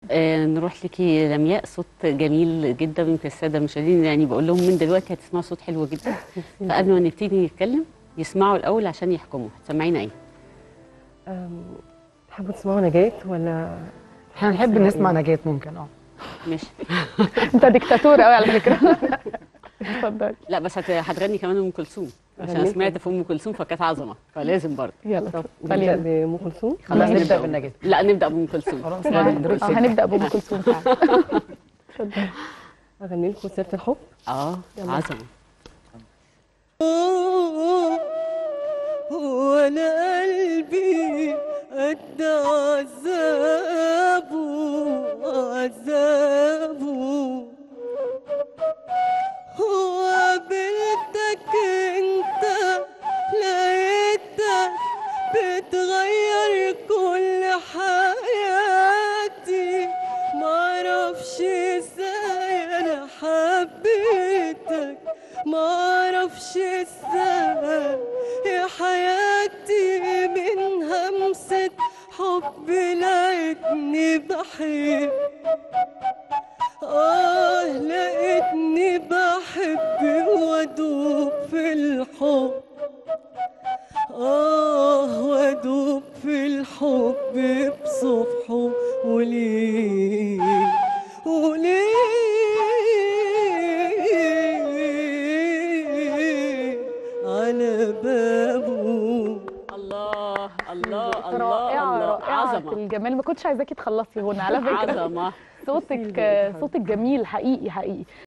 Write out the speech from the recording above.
آه نروح لكي لمياء صوت جميل جدا يمكن الساده المشاهدين يعني بقول لهم من دلوقتي هتسمعوا صوت حلو جدا فقبل ما نبتدي نتكلم يسمعوا الاول عشان يحكموا هتسمعينا ايه؟ أم، تحبوا تسمعوا نجاة ولا احنا نحب نسمع نجاة ممكن اه ماشي انت ديكتاتور قوي على فكره اتفضلي لا بس هت- هتغني كمان ام كلثوم عشان أغنيكي؟ سمعت في ام كلثوم فكانت عظمه فلازم برضه يلا طب اتفضلي نبدأ يلا. بأم كلثوم خلاص نبدأ نبدا بأم- بالنجاة لا نبدا بام كلثوم خلاص آه، دروس هنبدا بام كلثوم فعلا اتفضلي أغني لكم سيرة الحب اه عظمه وانا قلبي قد عذابه عذابه وقابلتك انت لقيتك بتغير كل حياتي معرفش ازاي انا حبيتك معرفش ازاي يا حياتي من همسة حب لقيتني بحب آه لقيتني بحب وأدوب في الحب آه وأدوب في الحب بصفحه وليه وليه على بابه الله الله الله رائعه الله رائعه عظمه الجمال ما كنتش عايزاكي تخلصي هنا على فكره عظمه صوتك صوتك جميل حقيقي حقيقي